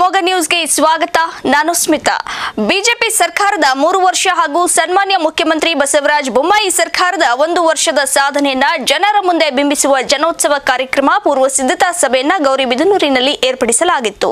ಅಮೋಘ ನ್ಯೂಸ್ಗೆ ಸ್ವಾಗತ ನಾನು ಸ್ಮಿತಾ ಬಿಜೆಪಿ ಸರ್ಕಾರದ ಮೂರು ವರ್ಷ ಹಾಗೂ ಸನ್ಮಾನ್ಯ ಮುಖ್ಯಮಂತ್ರಿ ಬಸವರಾಜ ಬೊಮ್ಮಾಯಿ ಸರ್ಕಾರದ ಒಂದು ವರ್ಷದ ಸಾಧನೆಯನ್ನ ಜನರ ಮುಂದೆ ಬಿಂಬಿಸುವ ಜನೋತ್ಸವ ಕಾರ್ಯಕ್ರಮ ಪೂರ್ವ ಸಿದ್ಧತಾ ಸಭೆಯನ್ನ ಗೌರಿಬಿದನೂರಿನಲ್ಲಿ ಏರ್ಪಡಿಸಲಾಗಿತ್ತು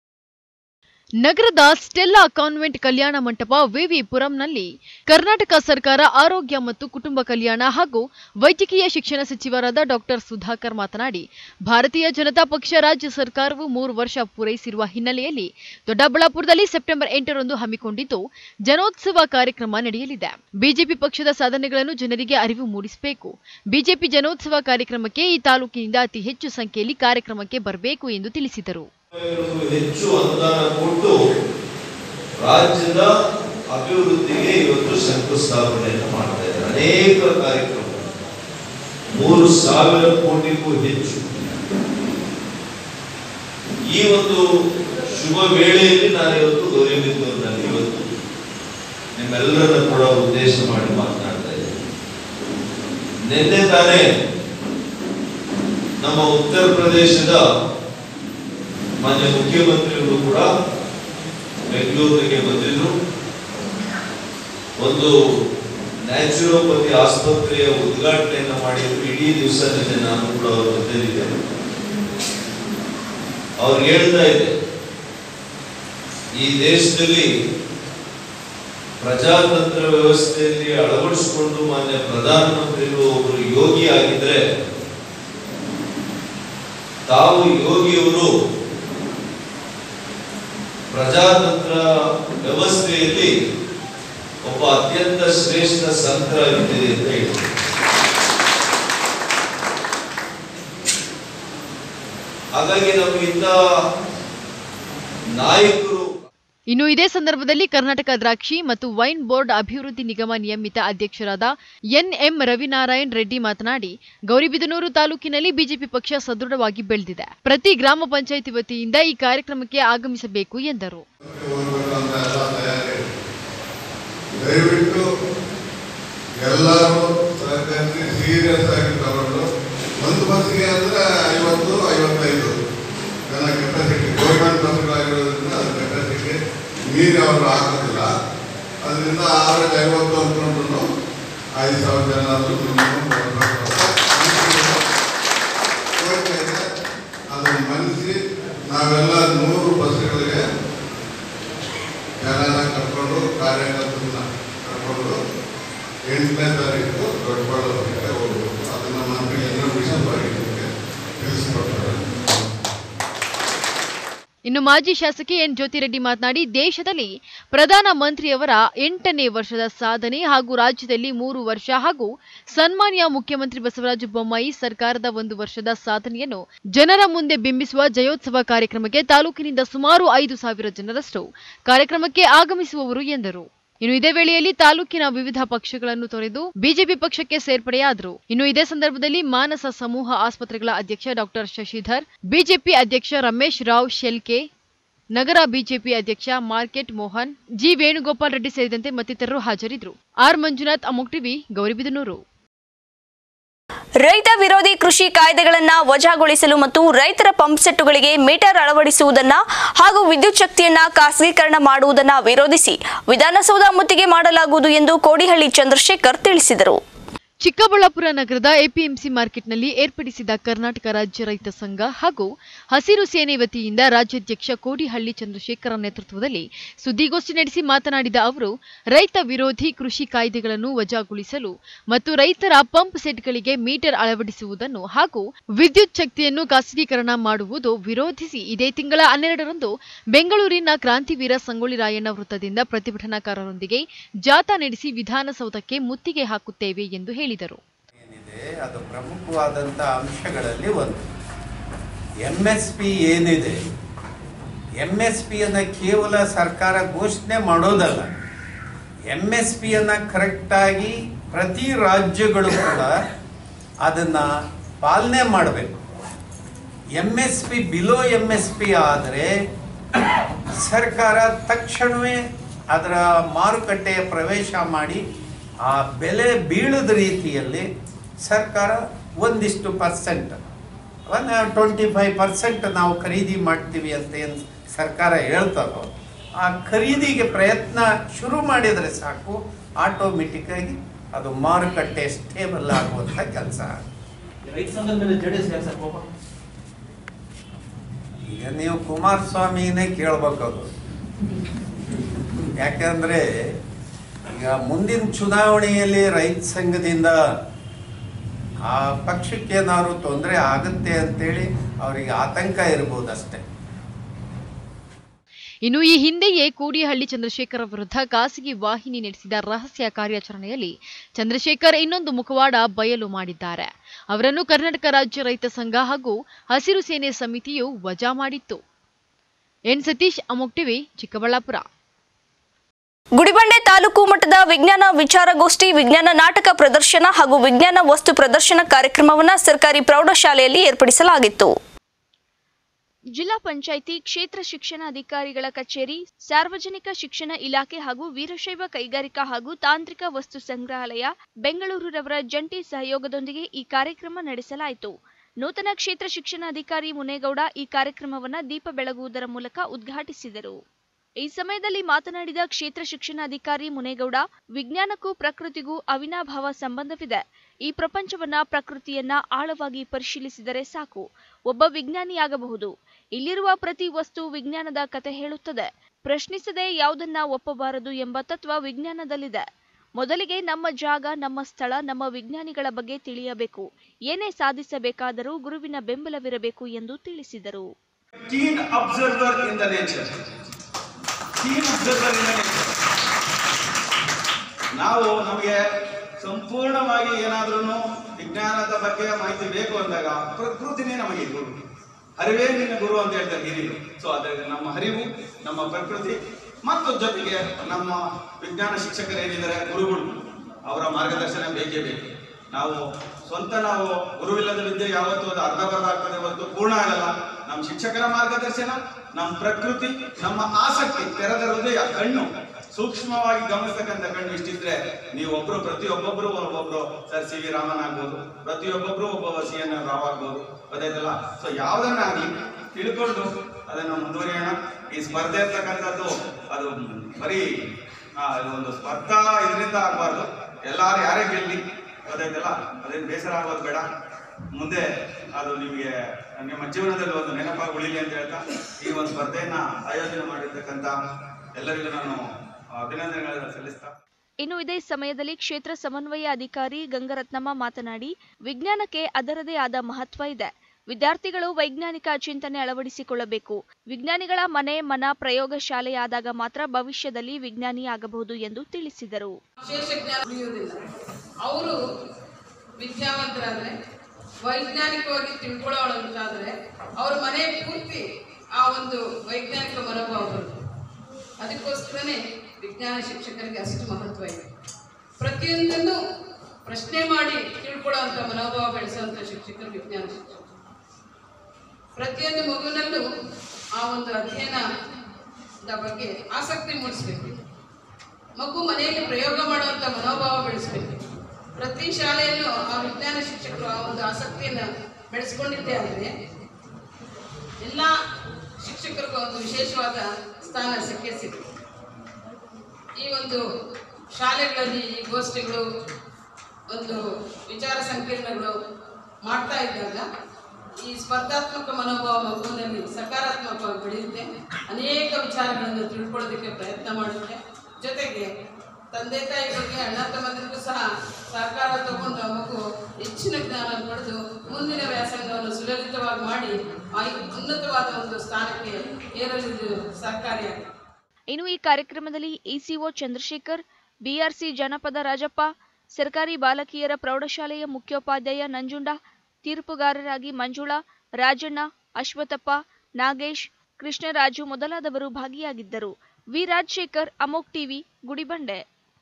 ನಗರದ ಸ್ಟೆಲ್ಲಾ ಕಾನ್ವೆಂಟ್ ಕಲ್ಯಾಣ ಮಂಟಪ ವಿವಿ ಪುರಂನಲ್ಲಿ ಕರ್ನಾಟಕ ಸರ್ಕಾರ ಆರೋಗ್ಯ ಮತ್ತು ಕುಟುಂಬ ಕಲ್ಯಾಣ ಹಾಗೂ ವೈದ್ಯಕೀಯ ಶಿಕ್ಷಣ ಸಚಿವರಾದ ಡಾಕ್ಟರ್ ಸುಧಾಕರ್ ಮಾತನಾಡಿ ಭಾರತೀಯ ಜನತಾ ಪಕ್ಷ ರಾಜ್ಯ ಸರ್ಕಾರವು ಮೂರು ವರ್ಷ ಪೂರೈಸಿರುವ ಹಿನ್ನೆಲೆಯಲ್ಲಿ ದೊಡ್ಡಬಳ್ಳಾಪುರದಲ್ಲಿ ಸೆಪ್ಟೆಂಬರ್ ಎಂಟರಂದು ಹಮ್ಮಿಕೊಂಡಿದ್ದು ಜನೋತ್ಸವ ಕಾರ್ಯಕ್ರಮ ನಡೆಯಲಿದೆ ಬಿಜೆಪಿ ಪಕ್ಷದ ಸಾಧನೆಗಳನ್ನು ಜನರಿಗೆ ಅರಿವು ಮೂಡಿಸಬೇಕು ಬಿಜೆಪಿ ಜನೋತ್ಸವ ಕಾರ್ಯಕ್ರಮಕ್ಕೆ ಈ ತಾಲೂಕಿನಿಂದ ಅತಿ ಹೆಚ್ಚು ಸಂಖ್ಯೆಯಲ್ಲಿ ಕಾರ್ಯಕ್ರಮಕ್ಕೆ ಬರಬೇಕು ಎಂದು ತಿಳಿಸಿದರು ರೂಪಾಯಿಗಳಿಗೂ ಹೆಚ್ಚು ಅನುದಾನ ಕೊಟ್ಟು ರಾಜ್ಯದ ಅಭಿವೃದ್ಧಿಗೆ ಇವತ್ತು ಶಂಕುಸ್ಥಾಪನೆಯನ್ನು ಮಾಡ್ತಾ ಇದ್ದಾರೆ ಅನೇಕ ಕಾರ್ಯಕ್ರಮ ಮೂರು ಸಾವಿರ ಕೋಟಿಗೂ ಹೆಚ್ಚು ಈ ಒಂದು ಶುಭ ವೇಳೆಯಲ್ಲಿ ನಾನು ಇವತ್ತು ಗೌರಿಬಿದೂರಿನಲ್ಲಿ ಇವತ್ತು ನಿಮ್ಮೆಲ್ಲರನ್ನ ಕೂಡ ಉದ್ದೇಶ ಮಾಡಿ ಮಾತನಾಡ್ತಾ ಇದ್ದೇನೆ ನಿನ್ನೆ ತಾನೇ ನಮ್ಮ ಉತ್ತರ ಪ್ರದೇಶದ ಮಾನ್ಯ ಮುಖ್ಯಮಂತ್ರಿಗಳು ಕೂಡ ಬೆಂಗಳೂರಿಗೆ ಬಂದಿದ್ರು ಒಂದು ನ್ಯಾಚುರೋಪತಿ ಆಸ್ಪತ್ರೆಯ ಉದ್ಘಾಟನೆಯನ್ನು ಮಾಡಿದ್ರು ಇಡೀ ದಿವಸ ನಿನ್ನೆ ನಾನು ಕೂಡ ಅವ್ರ ಜೊತೆಲಿದ್ದೆ ಅವ್ರು ಹೇಳ್ತಾ ಇದೆ ಈ ದೇಶದಲ್ಲಿ ಪ್ರಜಾತಂತ್ರ ವ್ಯವಸ್ಥೆಯಲ್ಲಿ ಅಳವಡಿಸಿಕೊಂಡು ಮಾನ್ಯ ಪ್ರಧಾನಮಂತ್ರಿಗಳು ಒಬ್ಬರು ಯೋಗಿ ಆಗಿದ್ರೆ ತಾವು ಯೋಗಿಯವರು ಪ್ರಜಾತಂತ್ರ ವ್ಯವಸ್ಥೆಯಲ್ಲಿ ಒಬ್ಬ ಅತ್ಯಂತ ಶ್ರೇಷ್ಠ ಸಂತರಾಗಿದ್ದೀರಿ ಅಂತ ಹೇಳಿದರು ಹಾಗಾಗಿ ನಮಗಿಂತ ನಾಯಕರು ಇನ್ನು ಇದೇ ಸಂದರ್ಭದಲ್ಲಿ ಕರ್ನಾಟಕ ದ್ರಾಕ್ಷಿ ಮತ್ತು ವೈನ್ ಬೋರ್ಡ್ ಅಭಿವೃದ್ಧಿ ನಿಗಮ ನಿಯಮಿತ ಅಧ್ಯಕ್ಷರಾದ ಎನ್ಎಂ ರವಿನಾರಾಯಣ್ ರೆಡ್ಡಿ ಮಾತನಾಡಿ ಗೌರಿಬಿದನೂರು ತಾಲೂಕಿನಲ್ಲಿ ಬಿಜೆಪಿ ಪಕ್ಷ ಸದೃಢವಾಗಿ ಬೆಳೆದಿದೆ ಪ್ರತಿ ಗ್ರಾಮ ಪಂಚಾಯಿತಿ ವತಿಯಿಂದ ಈ ಕಾರ್ಯಕ್ರಮಕ್ಕೆ ಆಗಮಿಸಬೇಕು ಎಂದರು ಹೋಗ್ಬೇಕಂತ ಎಲ್ಲ ತಯಾರಿ ದಯವಿಟ್ಟು ಎಲ್ಲರೂ ಸಹಕರಿಸಿ ಸೀರಿಯಸ್ ಆಗಿ ತಗೊಂಡು ಒಂದು ಬಸ್ಸಿಗೆ ಅಂದ್ರೆ ಐವತ್ತು ಐವತ್ತೈದು ಜನ ಕೆಪಾಸಿಟಿ ಗೌರ್ಮೆಂಟ್ ಬಸ್ಗಳಾಗಿರೋದ್ರಿಂದ ಅದು ಕೆಪಾಸಿಟಿ ಮೀರಿ ಅವರು ಹಾಕೋದಿಲ್ಲ ಅದರಿಂದ ಆವರೇಜ್ ಐವತ್ತು ಅಂದ್ಕೊಂಡು ಐದು ಸಾವಿರ ಜನ ಆದರೂ minimum ಬರ್ಬೇಕು ಅಂತ ಕೋರಿಕೆ ಇದೆ. ಅದನ್ನು ಮನ್ನಿಸಿ ನಾವೆಲ್ಲ ನೂರು ಬಸ್ಗಳಿಗೆ ಜನನ ಕರ್ಕೊಂಡು ಕಾರ್ಯಕರ್ತರನ್ನ ಕರ್ಕೊಂಡು ಎಂಟನೇ ತಾರೀಕು ದೊಡ್ಡಬಳ್ಳಾಪುರಕ್ಕೆ ಹೋಗ್ಬೇಕು ಅದನ್ನ ನಮಗೆ ಇನ್ನೂ ವಿಷಯವಾಗಿ ನಿಮಗೆ ತಿಳಿಸ್ಕೊಡ್ತಾರೆ ಇನ್ನು ಮಾಜಿ ಶಾಸಕಿ ಎನ್ ಜ್ಯೋತಿರೆಡ್ಡಿ ಮಾತನಾಡಿ ದೇಶದಲ್ಲಿ ಪ್ರಧಾನ ಮಂತ್ರಿಯವರ ಎಂಟನೇ ವರ್ಷದ ಸಾಧನೆ ಹಾಗೂ ರಾಜ್ಯದಲ್ಲಿ ಮೂರು ವರ್ಷ ಹಾಗೂ ಸನ್ಮಾನ್ಯ ಮುಖ್ಯಮಂತ್ರಿ ಬಸವರಾಜ ಬೊಮ್ಮಾಯಿ ಸರ್ಕಾರದ ಒಂದು ವರ್ಷದ ಸಾಧನೆಯನ್ನು ಜನರ ಮುಂದೆ ಬಿಂಬಿಸುವ ಜಯೋತ್ಸವ ಕಾರ್ಯಕ್ರಮಕ್ಕೆ ತಾಲೂಕಿನಿಂದ ಸುಮಾರು ಐದು ಸಾವಿರ ಜನರಷ್ಟು ಕಾರ್ಯಕ್ರಮಕ್ಕೆ ಆಗಮಿಸುವವರು ಎಂದರು ಇನ್ನು ಇದೇ ವೇಳೆಯಲ್ಲಿ ತಾಲೂಕಿನ ವಿವಿಧ ಪಕ್ಷಗಳನ್ನು ತೊರೆದು ಬಿಜೆಪಿ ಪಕ್ಷಕ್ಕೆ ಸೇರ್ಪಡೆಯಾದರು ಇನ್ನು ಇದೇ ಸಂದರ್ಭದಲ್ಲಿ ಮಾನಸ ಸಮೂಹ ಆಸ್ಪತ್ರೆಗಳ ಅಧ್ಯಕ್ಷ ಡಾಕ್ಟರ್ ಶಶಿಧರ್ ಬಿಜೆಪಿ ಅಧ್ಯಕ್ಷ ರಮೇಶ್ ರಾವ್ ಶೆಲ್ಕೆ ನಗರ ಬಿಜೆಪಿ ಅಧ್ಯಕ್ಷ ಮಾರ್ಕೆಟ್ ಮೋಹನ್ ಜಿ ವೇಣುಗೋಪಾಲ್ ರೆಡ್ಡಿ ಸೇರಿದಂತೆ ಮತ್ತಿತರರು ಹಾಜರಿದ್ದರು ಆರ್ ಮಂಜುನಾಥ್ ಅಮೋಕ್ ಟಿವಿ ಗೌರಿಬಿದನೂರು ರೈತ ವಿರೋಧಿ ಕೃಷಿ ಕಾಯ್ದೆಗಳನ್ನ ವಜಾಗೊಳಿಸಲು ಮತ್ತು ರೈತರ ಪಂಪ್ಸೆಟ್ಟುಗಳಿಗೆ ಮೀಟರ್ ಅಳವಡಿಸುವುದನ್ನ ಹಾಗೂ ವಿದ್ಯುತ್ ಶಕ್ತಿಯನ್ನ ಖಾಸಗೀಕರಣ ಮಾಡುವುದನ್ನ ವಿರೋಧಿಸಿ ವಿಧಾನಸೌಧ ಮುತ್ತಿಗೆ ಮಾಡಲಾಗುವುದು ಎಂದು ಕೋಡಿಹಳ್ಳಿ ಚಂದ್ರಶೇಖರ್ ತಿಳಿಸಿದರು ಚಿಕ್ಕಬಳ್ಳಾಪುರ ನಗರದ ಎಪಿಎಂಸಿ ಮಾರ್ಕೆಟ್ನಲ್ಲಿ ಏರ್ಪಡಿಸಿದ ಕರ್ನಾಟಕ ರಾಜ್ಯ ರೈತ ಸಂಘ ಹಾಗೂ ಹಸಿರು ಸೇನೆ ವತಿಯಿಂದ ರಾಜ್ಯಾಧ್ಯಕ್ಷ ಕೋಡಿಹಳ್ಳಿ ಚಂದ್ರಶೇಖರ ನೇತೃತ್ವದಲ್ಲಿ ಸುದ್ದಿಗೋಷ್ಠಿ ನಡೆಸಿ ಮಾತನಾಡಿದ ಅವರು ರೈತ ವಿರೋಧಿ ಕೃಷಿ ಕಾಯ್ದೆಗಳನ್ನು ವಜಾಗೊಳಿಸಲು ಮತ್ತು ರೈತರ ಪಂಪ್ ಸೆಟ್ಗಳಿಗೆ ಮೀಟರ್ ಅಳವಡಿಸುವುದನ್ನು ಹಾಗೂ ವಿದ್ಯುತ್ ಶಕ್ತಿಯನ್ನು ಖಾಸಗೀಕರಣ ಮಾಡುವುದು ವಿರೋಧಿಸಿ ಇದೇ ತಿಂಗಳ ಹನ್ನೆರಡರಂದು ಬೆಂಗಳೂರಿನ ಕ್ರಾಂತಿವೀರ ಸಂಗೊಳ್ಳಿ ರಾಯಣ್ಣ ವೃತ್ತದಿಂದ ಪ್ರತಿಭಟನಾಕಾರರೊಂದಿಗೆ ಜಾಥಾ ನಡೆಸಿ ವಿಧಾನಸೌಧಕ್ಕೆ ಮುತ್ತಿಗೆ ಹಾಕುತ್ತೇವೆ ಎಂದು ಹೇಳಿದರು ಏನಿದೆ ಅದು ಪ್ರಮುಖವಾದಂಥ ಅಂಶಗಳಲ್ಲಿ ಒಂದು ಎಮ್ ಎಸ್ ಪಿ ಏನಿದೆ ಎಮ್ ಎಸ್ ಪಿಯನ್ನು ಕೇವಲ ಸರ್ಕಾರ ಘೋಷಣೆ ಮಾಡೋದಲ್ಲ ಎಮ್ ಎಸ್ ಪಿಯನ್ನು ಕರೆಕ್ಟಾಗಿ ಪ್ರತಿ ರಾಜ್ಯಗಳು ಕೂಡ ಅದನ್ನು ಪಾಲನೆ ಮಾಡಬೇಕು M S P below M S P ಆದರೆ ಸರ್ಕಾರ ತಕ್ಷಣವೇ ಅದರ ಮಾರುಕಟ್ಟೆಯ ಪ್ರವೇಶ ಮಾಡಿ ಆ ಬೆಲೆ ಬೀಳದ ರೀತಿಯಲ್ಲಿ ಸರ್ಕಾರ ಒಂದಿಷ್ಟು ಪರ್ಸೆಂಟ್ ಟ್ವೆಂಟಿ ಫೈವ್ ಪರ್ಸೆಂಟ್ ನಾವು ಖರೀದಿ ಮಾಡ್ತೀವಿ ಅಂತ ಏನು ಸರ್ಕಾರ ಹೇಳ್ತದೋ ಆ ಖರೀದಿಗೆ ಪ್ರಯತ್ನ ಶುರು ಮಾಡಿದರೆ ಸಾಕು ಆಟೋಮೆಟಿಕ್ಕಾಗಿ ಅದು ಮಾರುಕಟ್ಟೆ ಸ್ಟೇಬಲ್ ಆಗುವಂಥ ಕೆಲಸ ರೈತ ಸಂಘದ ಮೇಲೆ ಜೆಡಿಎಸ್ ಯಾಕೆ ಸರ್ ಕೋಪ ಈಗ ನೀವು ಕುಮಾರಸ್ವಾಮಿನೇ ಕೇಳ್ಬೇಕು ಅದು ಯಾಕಂದ್ರೆ ಈಗ ಮುಂದಿನ ಚುನಾವಣೆಯಲ್ಲಿ ರೈತ ಸಂಘದಿಂದ ಆ ಪಕ್ಷಕ್ಕೆ ಏನಾದ್ರು ತೊಂದರೆ ಆಗುತ್ತೆ ಅಂತೇಳಿ ಅವರಿಗೆ ಆತಂಕ ಇರ್ಬೋದು ಅಷ್ಟೇ ಇನ್ನು ಈ ಹಿಂದೆಯೇ ಕೂಡಿಹಳ್ಳಿ ಚಂದ್ರಶೇಖರ್ ವಿರುದ್ಧ ಖಾಸಗಿ ವಾಹಿನಿ ನಡೆಸಿದ ರಹಸ್ಯ ಕಾರ್ಯಾಚರಣೆಯಲ್ಲಿ ಚಂದ್ರಶೇಖರ್ ಇನ್ನೊಂದು ಮುಖವಾಡ ಬಯಲು ಮಾಡಿದ್ದಾರೆ ಅವರನ್ನು ಕರ್ನಾಟಕ ರಾಜ್ಯ ರೈತ ಸಂಘ ಹಾಗೂ ಹಸಿರು ಸೇನೆ ಸಮಿತಿಯು ವಜಾ ಮಾಡಿತ್ತು ಎನ್ ಸತೀಶ್ ಅಮೋಕ್ ಟಿವಿ ಚಿಕ್ಕಬಳ್ಳಾಪುರ ಗುಡಿಬಂಡೆ ತಾಲೂಕು ಮಟ್ಟದ ವಿಜ್ಞಾನ ವಿಚಾರಗೋಷ್ಠಿ ವಿಜ್ಞಾನ ನಾಟಕ ಪ್ರದರ್ಶನ ಹಾಗೂ ವಿಜ್ಞಾನ ವಸ್ತು ಪ್ರದರ್ಶನ ಕಾರ್ಯಕ್ರಮವನ್ನು ಸರ್ಕಾರಿ ಪ್ರೌಢಶಾಲೆಯಲ್ಲಿ ಏರ್ಪಡಿಸಲಾಗಿತ್ತು ಜಿಲ್ಲಾ ಪಂಚಾಯಿತಿ ಕ್ಷೇತ್ರ ಶಿಕ್ಷಣ ಅಧಿಕಾರಿಗಳ ಕಚೇರಿ ಸಾರ್ವಜನಿಕ ಶಿಕ್ಷಣ ಇಲಾಖೆ ಹಾಗೂ ವೀರಶೈವ ಕೈಗಾರಿಕಾ ಹಾಗೂ ತಾಂತ್ರಿಕ ವಸ್ತು ಸಂಗ್ರಹಾಲಯ ಬೆಂಗಳೂರುರವರ ಜಂಟಿ ಸಹಯೋಗದೊಂದಿಗೆ ಈ ಕಾರ್ಯಕ್ರಮ ನಡೆಸಲಾಯಿತು ನೂತನ ಕ್ಷೇತ್ರ ಶಿಕ್ಷಣಾಧಿಕಾರಿ ಮುನೇಗೌಡ ಈ ಕಾರ್ಯಕ್ರಮವನ್ನು ದೀಪ ಬೆಳಗುವುದರ ಮೂಲಕ ಉದ್ಘಾಟಿಸಿದರು ಈ ಸಮಯದಲ್ಲಿ ಮಾತನಾಡಿದ ಕ್ಷೇತ್ರ ಶಿಕ್ಷಣಾಧಿಕಾರಿ ಮುನೇಗೌಡ ವಿಜ್ಞಾನಕ್ಕೂ ಪ್ರಕೃತಿಗೂ ಅವಿನಾಭಾವ ಸಂಬಂಧವಿದೆ ಈ ಪ್ರಪಂಚವನ್ನ ಪ್ರಕೃತಿಯನ್ನ ಆಳವಾಗಿ ಪರಿಶೀಲಿಸಿದರೆ ಸಾಕು ಒಬ್ಬ ವಿಜ್ಞಾನಿಯಾಗಬಹುದು ಇಲ್ಲಿರುವ ಪ್ರತಿ ವಸ್ತು ವಿಜ್ಞಾನದ ಕತೆ ಹೇಳುತ್ತದೆ ಪ್ರಶ್ನಿಸದೆ ಯಾವುದನ್ನ ಒಪ್ಪಬಾರದು ಎಂಬ ತತ್ವ ವಿಜ್ಞಾನದಲ್ಲಿದೆ ಮೊದಲಿಗೆ ನಮ್ಮ ಜಾಗ ನಮ್ಮ ಸ್ಥಳ ನಮ್ಮ ವಿಜ್ಞಾನಿಗಳ ಬಗ್ಗೆ ತಿಳಿಯಬೇಕು ಏನೇ ಸಾಧಿಸಬೇಕಾದರೂ ಗುರುವಿನ ಬೆಂಬಲವಿರಬೇಕು ಎಂದು ತಿಳಿಸಿದರು keen observer in the nature. Keen observer in the nature. ನಾವು ನಮಗೆ ಸಂಪೂರ್ಣವಾಗಿ ಏನಾದ್ರೂ ವಿಜ್ಞಾನದ ಬಗ್ಗೆ ಮಾಹಿತಿ ಬೇಕು ಅಂದಾಗ ಪ್ರಕೃತಿನೇ ನಮಗೆ ಗುರು ಹರಿವೇ ನಿನ್ನ ಗುರು ಅಂತ ಹೇಳ್ತಾರೆ ಹಿರಿಯರು ಸೊ ಅದೇ ನಮ್ಮ ಹರಿವು ನಮ್ಮ ಪ್ರಕೃತಿ ಮತ್ತು ಜೊತೆಗೆ ನಮ್ಮ ವಿಜ್ಞಾನ ಶಿಕ್ಷಕರು ಏನಿದ್ದಾರೆ ಗುರುಗಳು ಅವರ ಮಾರ್ಗದರ್ಶನ ಬೇಕೇ ಬೇಕು ನಾವು ಸ್ವಂತ ನಾವು ಗುರುವಿಲ್ಲದ ವಿದ್ಯೆ ಯಾವತ್ತೂ ಅದು ಅರ್ಧ ಬರ್ಧ ಆಗ್ತದೆ ಹೊರತು ಪೂರ್ಣ ಆಗಲ್ಲ ನಮ್ಮ ಶಿಕ್ಷಕರ ಮಾರ್ಗದರ್ಶನ ನಮ್ಮ ಪ್ರಕೃತಿ ನಮ್ಮ ಆಸಕ್ತಿ ತೆರೆದ ಹೃದಯ ಕಣ್ಣು ಸೂಕ್ಷ್ಮವಾಗಿ ಗಮನಿಸ್ತಕ್ಕಂಥ ಕಣ್ಣು ಇಷ್ಟಿದ್ರೆ ನೀವು ಒಬ್ರು ಪ್ರತಿಯೊಬ್ಬೊಬ್ರು ಒಬ್ಬೊಬ್ರು ಸರ್ ಸಿ ವಿ ರಾಮನ್ ಆಗ್ಬೋದು ಪ್ರತಿಯೊಬ್ಬೊಬ್ರು ಒಬ್ಬ ಸಿ ಎನ್ ರಾವ್ ಆಗ್ಬೋದು ಗೊತ್ತಾಯ್ತಲ್ಲ ಸೊ ಯಾವ್ದನ್ನಾಗ್ಲಿ ತಿಳ್ಕೊಂಡು ಅದನ್ನು ಮುಂದುವರಿಯೋಣ ಈ ಸ್ಪರ್ಧೆ ಅಂತಕ್ಕಂಥದ್ದು ಅದು ಬರೀ ಆ, ಇದು ಒಂದು ಸ್ಪರ್ಧಾ ಇದರಿಂದ ಆಗಬಾರ್ದು ಎಲ್ಲಾರು ಯಾರೇ ಗೆಲ್ಲಿ ಗೊತ್ತಾಯ್ತಲ್ಲ ಅದೇನು ಬೇಸರ ಆಗೋದು ಬೇಡ ಮುಂದೆ ಅದು ನಿಮಗೆ ನಿಮ್ಮ ಜೀವನದಲ್ಲಿ ಒಂದು ನೆನಪಾಗಿ ಉಳಿಲಿ ಅಂತ ಹೇಳ್ತಾ ಈ ಒಂದು ಸ್ಪರ್ಧೆಯನ್ನ ಆಯೋಜನೆ ಮಾಡಿರ್ತಕ್ಕಂಥ ಎಲ್ಲರಿಗೂ ನಾನು ಅಭಿನಂದನೆಗಳನ್ನು ಸಲ್ಲಿಸ್ತಾ ಇನ್ನು ಇದೇ ಸಮಯದಲ್ಲಿ ಕ್ಷೇತ್ರ ಸಮನ್ವಯ ಅಧಿಕಾರಿ ಗಂಗರತ್ನಮ್ಮ ಮಾತನಾಡಿ ವಿಜ್ಞಾನಕ್ಕೆ ಅದರದೇ ಆದ ಮಹತ್ವ ಇದೆ ವಿದ್ಯಾರ್ಥಿಗಳು ವೈಜ್ಞಾನಿಕ ಚಿಂತನೆ ಅಳವಡಿಸಿಕೊಳ್ಳಬೇಕು ವಿಜ್ಞಾನಿಗಳ ಮನೆ ಮನ ಪ್ರಯೋಗ ಶಾಲೆಯಾದಾಗ ಮಾತ್ರ ಭವಿಷ್ಯದಲ್ಲಿ ವಿಜ್ಞಾನಿಯಾಗಬಹುದು ಎಂದು ತಿಳಿಸಿದರು ವಿಶೇಷ ಜ್ಞಾನ ಉಳಿಯುವುದಿಲ್ಲ ಅವರು ವಿದ್ಯಾವಂತರಾದ್ರೆ ವೈಜ್ಞಾನಿಕವಾಗಿ ತಿಳ್ಕೊಳ್ಳೋಳಂತಾದ್ರೆ ಅವ್ರ ಮನೆ ಪೂರ್ತಿ ಆ ಒಂದು ವೈಜ್ಞಾನಿಕ ಮನೋಭಾವ ಬರುತ್ತೆ ಅದಕ್ಕೋಸ್ಕರನೇ ವಿಜ್ಞಾನ ಶಿಕ್ಷಕರಿಗೆ ಅಷ್ಟು ಮಹತ್ವ ಇದೆ ಪ್ರತಿಯೊಂದನ್ನು ಪ್ರಶ್ನೆ ಮಾಡಿ ತಿಳ್ಕೊಳ್ಳುವಂಥ ಮನೋಭಾವ ಬೆಳೆಸುವಂಥ ಶಿಕ್ಷಕರು ವಿಜ್ಞಾನ ಶಿಕ್ಷಕರು ಪ್ರತಿಯೊಂದು ಮಗುವಿನಲ್ಲೂ ಆ ಒಂದು ಅಧ್ಯಯನದ ಬಗ್ಗೆ ಆಸಕ್ತಿ ಮೂಡಿಸ್ಬೇಕು ಮಗು ಮನೆಯಲ್ಲಿ ಪ್ರಯೋಗ ಮಾಡುವಂತ ಮನೋಭಾವ ಬೆಳೆಸಬೇಕು ಪ್ರತಿ ಶಾಲೆಯಲ್ಲೂ ಆ ವಿಜ್ಞಾನ ಶಿಕ್ಷಕರು ಆ ಒಂದು ಆಸಕ್ತಿಯನ್ನು ಬೆಳೆಸ್ಕೊಂಡಿದ್ದೇ ಆದರೆ ಎಲ್ಲ ಶಿಕ್ಷಕರಿಗೂ ಒಂದು ವಿಶೇಷವಾದ ಸ್ಥಾನ ಸಿಕ್ಕೇ ಸಿಗುತ್ತೆ ಈ ಒಂದು ಶಾಲೆಗಳಲ್ಲಿ ಈ ಗೋಷ್ಠಿಗಳು ಒಂದು ವಿಚಾರ ಸಂಕಿರಣಗಳು ಮಾಡ್ತಾ ಇದ್ದಾಗ ಈ ಸ್ಪರ್ಧಾತ್ಮಕ ಮನೋಭಾವ ಮಗುವಿನಲ್ಲಿ ಸಕಾರಾತ್ಮಕವಾಗಿ ಬೆಳೆಯುತ್ತೆ ಅನೇಕ ವಿಚಾರಗಳನ್ನು ತಿಳ್ಕೊಳ್ಳೋದಕ್ಕೆ ಪ್ರಯತ್ನ ಮಾಡುತ್ತೆ ಜೊತೆಗೆ ತಂದೆ ತಾಯಿಗಳಿಗೆ ಅಣ್ಣ ತಮ್ಮಂದಿರಿಗೂ ಸಹ ಸಹಕಾರ ತಗೊಂಡು ಆ ಮಗು ಹೆಚ್ಚಿನ ಜ್ಞಾನ ಪಡೆದು ಮುಂದಿನ ವ್ಯಾಸಂಗವನ್ನು ಸುಲಲಿತವಾಗಿ ಮಾಡಿ ಆ ಉನ್ನತವಾದ ಒಂದು ಸ್ಥಾನಕ್ಕೆ ಏರಲು ಇದು ಸಹಕಾರಿಯಾಗಿದೆ ಇನ್ನು ಈ ಕಾರ್ಯಕ್ರಮದಲ್ಲಿ ಇಸಿಒ ಚಂದ್ರಶೇಖರ್ ಬಿಆರ್ಸಿ ಜನಪದ ರಾಜಪ್ಪ ಸರ್ಕಾರಿ ಬಾಲಕಿಯರ ಪ್ರೌಢಶಾಲೆಯ ಮುಖ್ಯೋಪಾಧ್ಯಾಯ ನಂಜುಂಡ ತೀರ್ಪುಗಾರರಾಗಿ ಮಂಜುಳಾ ರಾಜಣ್ಣ ಅಶ್ವಥಪ್ಪ ನಾಗೇಶ್ ಕೃಷ್ಣರಾಜು ಮೊದಲಾದವರು ಭಾಗಿಯಾಗಿದ್ದರು ವಿ ರಾಜಶೇಖರ್ ಅಮೋಕ್ ಟಿವಿ ಗುಡಿಬಂಡೆ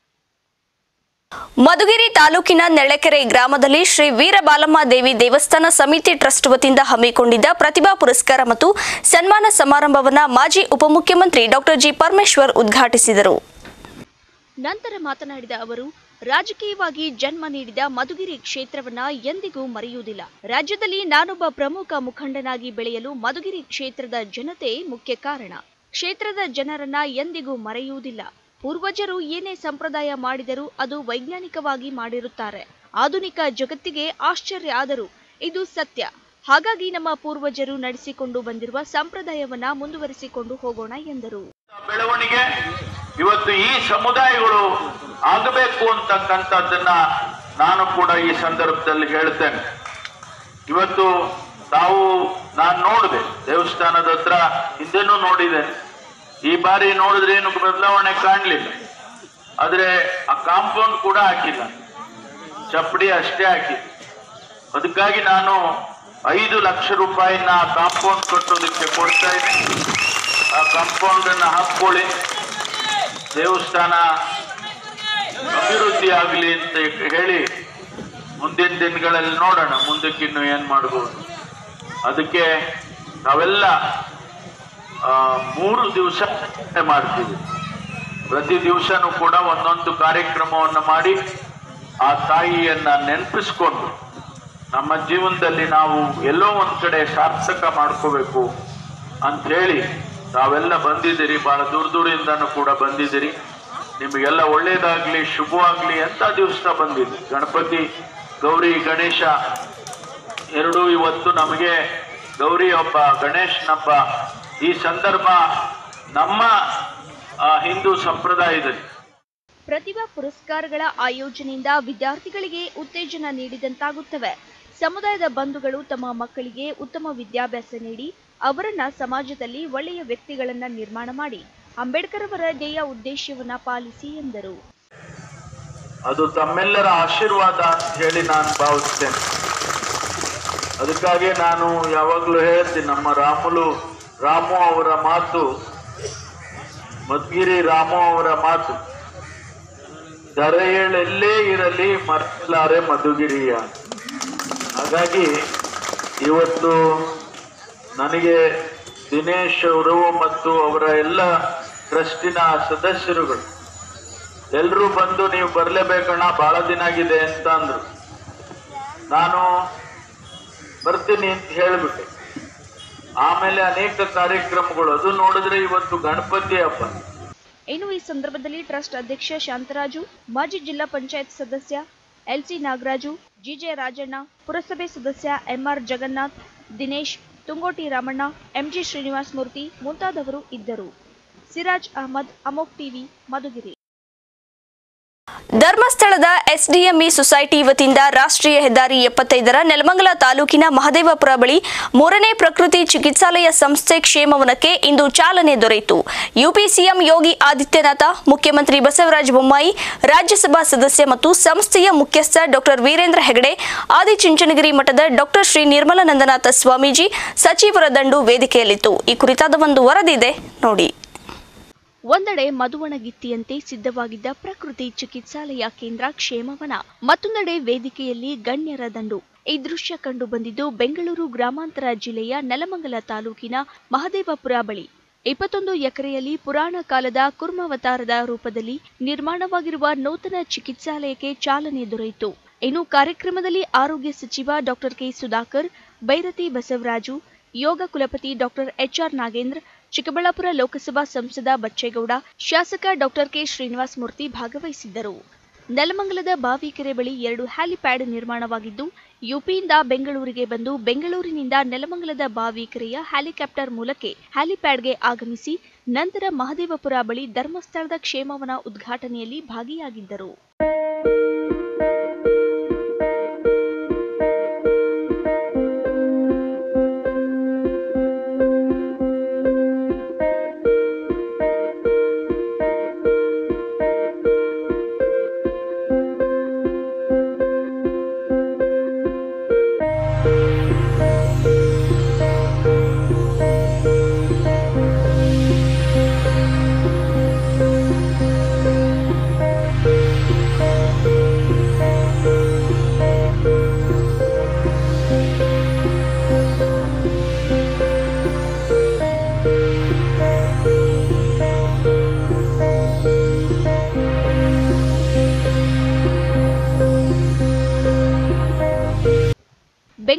ಮಧುಗಿರಿ ತಾಲೂಕಿನ ನೆಳೆಕೆರೆ ಗ್ರಾಮದಲ್ಲಿ ಶ್ರೀ ವೀರಬಾಲಮ್ಮ ದೇವಿ ದೇವಸ್ಥಾನ ಸಮಿತಿ ಟ್ರಸ್ಟ್ ವತಿಯಿಂದ ಹಮ್ಮಿಕೊಂಡಿದ್ದ ಪ್ರತಿಭಾ ಪುರಸ್ಕಾರ ಮತ್ತು ಸನ್ಮಾನ ಸಮಾರಂಭವನ್ನು ಮಾಜಿ ಉಪಮುಖ್ಯಮಂತ್ರಿ ಡಾಕ್ಟರ್ ಜಿ ಪರಮೇಶ್ವರ್ ಉದ್ಘಾಟಿಸಿದರು ನಂತರ ಮಾತನಾಡಿದ ಅವರು ರಾಜಕೀಯವಾಗಿ ಜನ್ಮ ನೀಡಿದ ಮಧುಗಿರಿ ಕ್ಷೇತ್ರವನ್ನ ಎಂದಿಗೂ ಮರೆಯುವುದಿಲ್ಲ ರಾಜ್ಯದಲ್ಲಿ ನಾನೊಬ್ಬ ಪ್ರಮುಖ ಮುಖಂಡನಾಗಿ ಬೆಳೆಯಲು ಮಧುಗಿರಿ ಕ್ಷೇತ್ರದ ಜನತೆ ಮುಖ್ಯ ಕಾರಣ ಕ್ಷೇತ್ರದ ಜನರನ್ನ ಎಂದಿಗೂ ಮರೆಯುವುದಿಲ್ಲ ಪೂರ್ವಜರು ಏನೇ ಸಂಪ್ರದಾಯ ಮಾಡಿದರೂ ಅದು ವೈಜ್ಞಾನಿಕವಾಗಿ ಮಾಡಿರುತ್ತಾರೆ ಆಧುನಿಕ ಜಗತ್ತಿಗೆ ಆಶ್ಚರ್ಯ ಆದರೂ ಇದು ಸತ್ಯ ಹಾಗಾಗಿ ನಮ್ಮ ಪೂರ್ವಜರು ನಡೆಸಿಕೊಂಡು ಬಂದಿರುವ ಸಂಪ್ರದಾಯವನ್ನ ಮುಂದುವರಿಸಿಕೊಂಡು ಹೋಗೋಣ ಎಂದರು ಬೆಳವಣಿಗೆ ಇವತ್ತು ಈ ಸಮುದಾಯಗಳು ಆಗಬೇಕು ಅಂತಕ್ಕಂಥದ್ದನ್ನ ನಾನು ಕೂಡ ಈ ಸಂದರ್ಭದಲ್ಲಿ ಹೇಳ್ತೇನೆ ಇವತ್ತು ತಾವು ನಾನು ನೋಡಿದೆ ದೇವಸ್ಥಾನದ ಹತ್ರ ಹಿಂದೆನೂ ನೋಡಿದ್ದೇನೆ ಈ ಬಾರಿ ನೋಡಿದ್ರೆ ಏನು ಬದಲಾವಣೆ ಕಾಣಲಿಲ್ಲ ಆದ್ರೆ ಆ ಕಾಂಪೌಂಡ್ ಕೂಡ ಹಾಕಿಲ್ಲ ಚಪ್ಪಡಿ ಅಷ್ಟೇ ಹಾಕಿಲ್ಲ ಅದಕ್ಕಾಗಿ ನಾನು ಐದು ಲಕ್ಷ ರೂಪಾಯಿನ ಕಾಂಪೌಂಡ್ ಕಟ್ಟೋದಕ್ಕೆ ಕೊಡ್ತಾ ಇದ್ದೀನಿ ಆ ಕಾಂಪೌಂಡ್ ಅನ್ನ ಹಾಕೊಳ್ಳಿ ದೇವಸ್ಥಾನ ಅಭಿವೃದ್ಧಿ ಆಗಲಿ ಅಂತ ಹೇಳಿ ಮುಂದಿನ ದಿನಗಳಲ್ಲಿ ನೋಡೋಣ ಮುಂದಕ್ಕಿನ್ನು ಏನ್ ಮಾಡ್ಬೋದು ಅದಕ್ಕೆ ನಾವೆಲ್ಲ ಆ, ಮೂರು ದಿವಸ ಮಾಡ್ತೀವಿ ಪ್ರತಿ ದಿವಸನೂ ಕೂಡ ಒಂದೊಂದು ಕಾರ್ಯಕ್ರಮವನ್ನು ಮಾಡಿ ಆ ತಾಯಿಯನ್ನ ನೆನಪಿಸ್ಕೊಂಡು ನಮ್ಮ ಜೀವನದಲ್ಲಿ ನಾವು ಎಲ್ಲೋ ಒಂದ್ ಕಡೆ ಸಾರ್ಥಕ ಮಾಡ್ಕೋಬೇಕು ಅಂತ ಹೇಳಿ ತಾವೆಲ್ಲ ಬಂದಿದ್ದೀರಿ ಬಹಳ ದೂರ ದೂರಿಂದನೂ ಕೂಡ ಬಂದಿದ್ದೀರಿ ನಿಮಗೆಲ್ಲ ಒಳ್ಳೇದಾಗ್ಲಿ ಶುಭವಾಗ್ಲಿ ಅಂತ ದಿವಸ ಬಂದಿದೆ ಗಣಪತಿ ಗೌರಿ ಗಣೇಶ ಎರಡೂ ಇವತ್ತು ನಮಗೆ ಗೌರಿ ಹಬ್ಬ ಗಣೇಶನ ಹಬ್ಬ ಈ ಸಂದರ್ಭ ನಮ್ಮ ಆ, ಹಿಂದೂ ಸಂಪ್ರದಾಯದಲ್ಲಿ ಪ್ರತಿಭಾ ಪುರಸ್ಕಾರಗಳ ಆಯೋಜನೆಯಿಂದ ವಿದ್ಯಾರ್ಥಿಗಳಿಗೆ ಉತ್ತೇಜನ ನೀಡಿದಂತಾಗುತ್ತವೆ ಸಮುದಾಯದ ಬಂಧುಗಳು ತಮ್ಮ ಮಕ್ಕಳಿಗೆ ಉತ್ತಮ ವಿದ್ಯಾಭ್ಯಾಸ ನೀಡಿ ಅವರನ್ನ ಸಮಾಜದಲ್ಲಿ ಒಳ್ಳೆಯ ವ್ಯಕ್ತಿಗಳನ್ನ ನಿರ್ಮಾಣ ಮಾಡಿ ಅಂಬೇಡ್ಕರ್ ಅವರ ಧ್ಯೇಯ ಉದ್ದೇಶವನ್ನ ಪಾಲಿಸಿ ಎಂದರು ಅದು ತಮ್ಮೆಲ್ಲರ ಆಶೀರ್ವಾದ ಅಂತ ಹೇಳಿ ನಾನು ಭಾವಿಸ್ತೇನೆ ಅದಕ್ಕಾಗಿ ನಾನು ಯಾವಾಗಲೂ ಹೇಳ್ತೀನಿ ನಮ್ಮ ರಾಮುಲು ರಾಮು ಅವರ ಮಾತು ಮದ್ಗಿರಿ ರಾಮು ಅವರ ಮಾತು ದರೆಯಳೆಲ್ಲೇ ಇರಲಿ ಮರ್ಲಾರೆ ಮಧುಗಿರಿಯ ಹಾಗಾಗಿ ಇವತ್ತು ನನಗೆ ದಿನೇಶ್ ಅವರು ಮತ್ತು ಅವರ ಎಲ್ಲ ಟ್ರಸ್ಟಿನ ಸದಸ್ಯರುಗಳು ಎಲ್ರೂ ಬಂದು ನೀವು ಬರ್ಲೇಬೇಕಣ್ಣ ಬಹಳ ದಿನ ಆಗಿದೆ ಅಂತ ಅಂದ್ರು ನಾನು ಬರ್ತೀನಿ ಅಂತ ಹೇಳ್ಬಿಟ್ಟೆ ಆಮೇಲೆ ಅನೇಕ ಕಾರ್ಯಕ್ರಮಗಳು ಅದು ನೋಡಿದ್ರೆ ಇವತ್ತು ಗಣಪತಿ ಹಬ್ಬ ಇನ್ನು ಈ ಸಂದರ್ಭದಲ್ಲಿ ಟ್ರಸ್ಟ್ ಅಧ್ಯಕ್ಷ ಶಾಂತರಾಜು ಮಾಜಿ ಜಿಲ್ಲಾ ಪಂಚಾಯತ್ ಸದಸ್ಯ ಎಲ್ಸಿ ನಾಗರಾಜು ಜಿಜೆ ರಾಜಣ್ಣ ಪುರಸಭೆ ಸದಸ್ಯ ಎಂಆರ್ ಜಗನ್ನಾಥ್ ದಿನೇಶ್ ತುಂಗೋಟಿ ರಾಮಣ್ಣ ಎಂಜಿ ಶ್ರೀನಿವಾಸ್ ಮೂರ್ತಿ ಮುಂತಾದವರು ಇದ್ದರು ಸಿರಾಜ್ ಅಹಮದ್ ಅಮೋಕ್ ಟಿವಿ ಮಧುಗಿರಿ ಧರ್ಮಸ್ಥಳದ ಎಸ್ಡಿಎಂಇ ಸೊಸೈಟಿ ವತಿಯಿಂದ ರಾಷ್ಟ್ರೀಯ ಹೆದ್ದಾರಿ ಎಪ್ಪತ್ತೈದರ ನೆಲಮಂಗಲ ತಾಲೂಕಿನ ಮಹದೇವಪುರ ಬಳಿ ಮೂರನೇ ಪ್ರಕೃತಿ ಚಿಕಿತ್ಸಾಲಯ ಸಂಸ್ಥೆ ಕ್ಷೇಮವನಕ್ಕೆ ಇಂದು ಚಾಲನೆ ದೊರೆಯಿತು ಯುಪಿ ಸಿಎಂ ಯೋಗಿ ಆದಿತ್ಯನಾಥ ಮುಖ್ಯಮಂತ್ರಿ ಬಸವರಾಜ ಬೊಮ್ಮಾಯಿ ರಾಜ್ಯಸಭಾ ಸದಸ್ಯ ಮತ್ತು ಸಂಸ್ಥೆಯ ಮುಖ್ಯಸ್ಥ ಡಾಕ್ಟರ್ ವೀರೇಂದ್ರ ಹೆಗಡೆ ಆದಿಚುಂಚನಗಿರಿ ಮಠದ ಡಾಕ್ಟರ್ ಶ್ರೀ ನಿರ್ಮಲಾನಂದನಾಥ ಸ್ವಾಮೀಜಿ ಸಚಿವರ ದಂಡು ವೇದಿಕೆಯಲ್ಲಿತ್ತು ಈ ಕುರಿತಾದ ಒಂದು ವರದಿ ಇದೆ ನೋಡಿ ಒಂದೆಡೆ ಮಧುವಣಗಿತ್ತಿಯಂತೆ ಸಿದ್ಧವಾಗಿದ್ದ ಪ್ರಕೃತಿ ಚಿಕಿತ್ಸಾಲಯ ಕೇಂದ್ರ ಕ್ಷೇಮವನ ಮತ್ತೊಂದೆಡೆ ವೇದಿಕೆಯಲ್ಲಿ ಗಣ್ಯರ ದಂಡು ಈ ದೃಶ್ಯ ಕಂಡು ಬಂದಿದ್ದು ಬೆಂಗಳೂರು ಗ್ರಾಮಾಂತರ ಜಿಲ್ಲೆಯ ನೆಲಮಂಗಲ ತಾಲೂಕಿನ ಮಹದೇವಪುರ ಬಳಿ ಇಪ್ಪತ್ತೊಂದು ಎಕರೆಯಲ್ಲಿ ಪುರಾಣ ಕಾಲದ ಕುರ್ಮಾವತಾರದ ರೂಪದಲ್ಲಿ ನಿರ್ಮಾಣವಾಗಿರುವ ನೂತನ ಚಿಕಿತ್ಸಾಲಯಕ್ಕೆ ಚಾಲನೆ ದೊರೆಯಿತು ಇನ್ನು ಕಾರ್ಯಕ್ರಮದಲ್ಲಿ ಆರೋಗ್ಯ ಸಚಿವ ಡಾಕ್ಟರ್ ಕೆ ಸುಧಾಕರ್ ಬೈರತಿ ಬಸವರಾಜು ಯೋಗ ಕುಲಪತಿ ಡಾಕ್ಟರ್ ಎಚ್ಆರ್ ನಾಗೇಂದ್ರ ಚಿಕ್ಕಬಳ್ಳಾಪುರ ಲೋಕಸಭಾ ಸಂಸದ ಬಚ್ಚೇಗೌಡ ಶಾಸಕ ಡಾಕ್ಟರ್ ಕೆ ಶ್ರೀನಿವಾಸ್ ಮೂರ್ತಿ ಭಾಗವಹಿಸಿದ್ದರು ನೆಲಮಂಗಲದ ಬಾವಿಕೆರೆ ಬಳಿ ಎರಡು ಹ್ಯಾಲಿಪ್ಯಾಡ್ ನಿರ್ಮಾಣವಾಗಿದ್ದು ಯುಪಿಯಿಂದ ಬೆಂಗಳೂರಿಗೆ ಬಂದು ಬೆಂಗಳೂರಿನಿಂದ ನೆಲಮಂಗಲದ ಬಾವಿಕೆರೆಯ ಹೆಲಿಕಾಪ್ಟರ್ ಮೂಲಕ ಹ್ಯಾಲಿಪ್ಯಾಡ್ಗೆ ಆಗಮಿಸಿ ನಂತರ ಮಹದೇವಪುರ ಬಳಿ ಧರ್ಮಸ್ಥಳದ ಕ್ಷೇಮವನ ಉದ್ಘಾಟನೆಯಲ್ಲಿ ಭಾಗಿಯಾಗಿದ್ದರು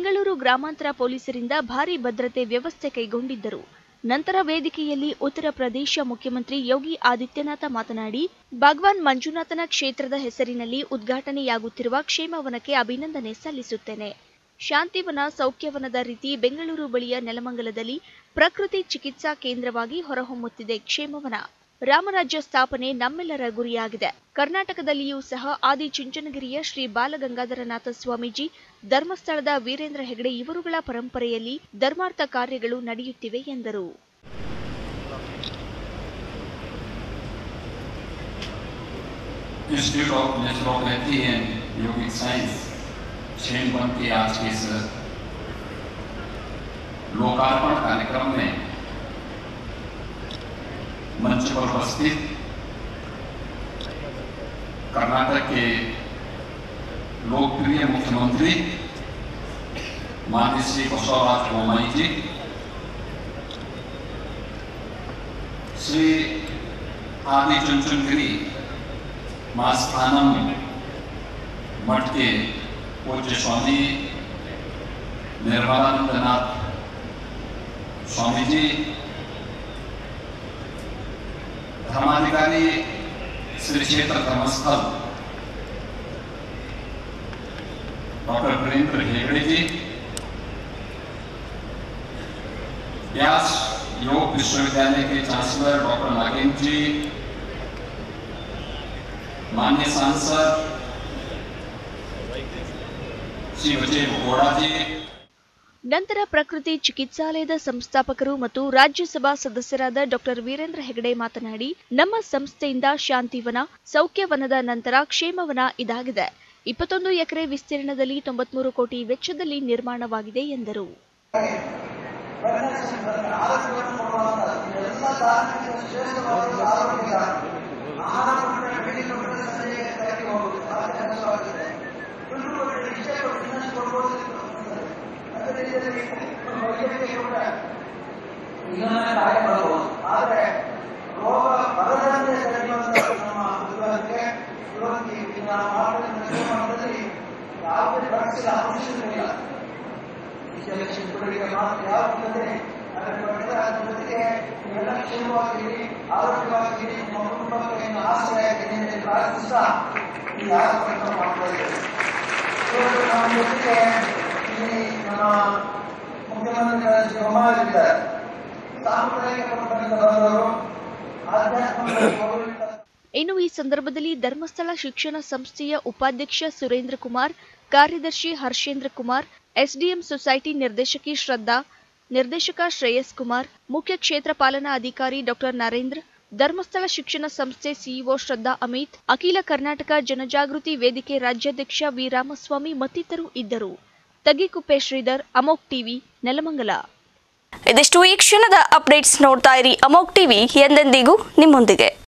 ಬೆಂಗಳೂರು ಗ್ರಾಮಾಂತರ ಪೊಲೀಸರಿಂದ ಭಾರೀ ಭದ್ರತೆ ವ್ಯವಸ್ಥೆ ಕೈಗೊಂಡಿದ್ದರು ನಂತರ ವೇದಿಕೆಯಲ್ಲಿ ಉತ್ತರ ಪ್ರದೇಶ ಮುಖ್ಯಮಂತ್ರಿ ಯೋಗಿ ಆದಿತ್ಯನಾಥ ಮಾತನಾಡಿ ಭಗವಾನ್ ಮಂಜುನಾಥನ ಕ್ಷೇತ್ರದ ಹೆಸರಿನಲ್ಲಿ ಉದ್ಘಾಟನೆಯಾಗುತ್ತಿರುವ ಕ್ಷೇಮವನಕ್ಕೆ ಅಭಿನಂದನೆ ಸಲ್ಲಿಸುತ್ತೇನೆ ಶಾಂತಿವನ ಸೌಖ್ಯವನದ ರೀತಿ ಬೆಂಗಳೂರು ಬಳಿಯ ನೆಲಮಂಗಲದಲ್ಲಿ ಪ್ರಕೃತಿ ಚಿಕಿತ್ಸಾ ಕೇಂದ್ರವಾಗಿ ಹೊರಹೊಮ್ಮುತ್ತಿದೆ ಕ್ಷೇಮವನ ರಾಮರಾಜ್ಯ ಸ್ಥಾಪನೆ ನಮ್ಮೆಲ್ಲರ ಗುರಿಯಾಗಿದೆ ಕರ್ನಾಟಕದಲ್ಲಿಯೂ ಸಹ ಆದಿಚುಂಚನಗಿರಿಯ ಶ್ರೀ ಬಾಲಗಂಗಾಧರನಾಥ ಸ್ವಾಮೀಜಿ ಧರ್ಮಸ್ಥಳದ ವೀರೇಂದ್ರ ಹೆಗಡೆ ಇವರುಗಳ ಪರಂಪರೆಯಲ್ಲಿ ಧರ್ಮಾರ್ಥ ಕಾರ್ಯಗಳು ನಡೆಯುತ್ತಿವೆ ಎಂದರು institute of naturopathy and yogic science छेनवन के आज के इस लोकार्पण कार्यक्रम में मंच पर उपस्थित कर्नाटक के लोकप्रिय मुख्यमंत्री माननीय श्री बसवराज बोम्मई जी श्री आदि चुनचुनगिरी मास्थानम मठ के पूज्य स्वामी निर्मलानंदनाथ स्वामी जी धर्माधिकारी श्री क्षेत्र धर्मस्थल डॉक्टर वीरेंद्र हेगड़े जी व्यास योग विश्वविद्यालय के चांसलर डॉक्टर नागेंद्र जी मान्य सांसद श्री विजय घोड़ा जी ನಂತರ ಪ್ರಕೃತಿ ಚಿಕಿತ್ಸಾಲಯದ ಸಂಸ್ಥಾಪಕರು ಮತ್ತು ರಾಜ್ಯಸಭಾ ಸದಸ್ಯರಾದ ಡಾಕ್ಟರ್ ವೀರೇಂದ್ರ ಹೆಗಡೆ ಮಾತನಾಡಿ ನಮ್ಮ ಸಂಸ್ಥೆಯಿಂದ ಶಾಂತಿವನ ಸೌಖ್ಯವನದ ನಂತರ ಕ್ಷೇಮವನ ಇದಾಗಿದೆ ಇಪ್ಪತ್ತೊಂದು ಎಕರೆ ವಿಸ್ತೀರ್ಣದಲ್ಲಿ ತೊಂಬತ್ಮೂರು ಕೋಟಿ ವೆಚ್ಚದಲ್ಲಿ ನಿರ್ಮಾಣವಾಗಿದೆ ಎಂದರು ಆದರೆ ರೋಗ ಬರದಂತೆ ತಡೆಯುವಂತ ನಮ್ಮ ಉದ್ಯೋಗಕ್ಕೆ ಇವತ್ತು ಈ ನಾವು ಮಾಡುವ ನಿರ್ಮಾಣದಲ್ಲಿ ಯಾವುದೇ ಡ್ರಗ್ಸ್ ಅವಶ್ಯಕತೆಯಿಲ್ಲ ಇಂಜೆಕ್ಷನ್ ಕೊಡಲಿಕ್ಕೆ ಮಾತ್ರ ಯಾವುದಿಲ್ಲದೆ ಅದರ ಬಗ್ಗೆ ಅದ್ರ ಜೊತೆಗೆ ನೀವೆಲ್ಲ ಕ್ಷೇಮವಾಗಿರಿ ಆರೋಗ್ಯವಾಗಿರಿ ನಿಮ್ಮ ಕುಟುಂಬಕ್ಕೆ ಏನು ಆಸರೆ ಆಗಿದೆ ಪ್ರಾರ್ಥಿಸ್ತಾ ಈ ಆರೋಗ್ಯ ಮಾಡ್ತಾ ಇದ್ದೇವೆ ಇವತ್ತು ನಮ್ಮ ಜೊತೆಗೆ ಇಲ್ಲಿ ನಮ್ಮ ಮುಖ್ಯಮಂತ್ರಿಗಳ ಬೊಮ್ಮಾಯಿದ್ದಾರೆ ಸಾಂಪ್ರದಾಯಿಕ ಪರಂಪರೆಯಿಂದ ಬಂದವರು ಆಧ್ಯಾತ್ಮಿಕ ಗೌರವಿತ ಇನ್ನು ಈ ಸಂದರ್ಭದಲ್ಲಿ ಧರ್ಮಸ್ಥಳ ಶಿಕ್ಷಣ ಸಂಸ್ಥೆಯ ಉಪಾಧ್ಯಕ್ಷ ಸುರೇಂದ್ರ ಕುಮಾರ್ ಕಾರ್ಯದರ್ಶಿ ಹರ್ಷೇಂದ್ರ ಕುಮಾರ್ ಎಸ್ಡಿಎಂ ಸೊಸೈಟಿ ನಿರ್ದೇಶಕಿ ಶ್ರದ್ಧಾ ನಿರ್ದೇಶಕ ಶ್ರೇಯಸ್ ಕುಮಾರ್ ಮುಖ್ಯ ಕ್ಷೇತ್ರ ಪಾಲನಾ ಅಧಿಕಾರಿ ಡಾಕ್ಟರ್ ನರೇಂದ್ರ ಧರ್ಮಸ್ಥಳ ಶಿಕ್ಷಣ ಸಂಸ್ಥೆ ಸಿಇಒ ಶ್ರದ್ಧಾ ಅಮಿತ್ ಅಖಿಲ ಕರ್ನಾಟಕ ಜನಜಾಗೃತಿ ವೇದಿಕೆ ರಾಜ್ಯಾಧ್ಯಕ್ಷ ವಿ ರಾಮಸ್ವಾಮಿ ಮತ್ತಿತರರು ಇದ್ದರು ತಗಿಕುಪ್ಪೆ ಶ್ರೀಧರ್ ಅಮೋಕ್ ಟಿವಿ ನೆಲಮಂಗಲ ಇದಿಷ್ಟು ಈ ಕ್ಷಣದ ಅಪ್ಡೇಟ್ಸ್ ನೋಡ್ತಾ ಇರಿ ಅಮೋಕ್ ಟಿವಿ ಎಂದೆಂದಿಗೂ ನಿಮ್ಮೊಂದಿಗೆ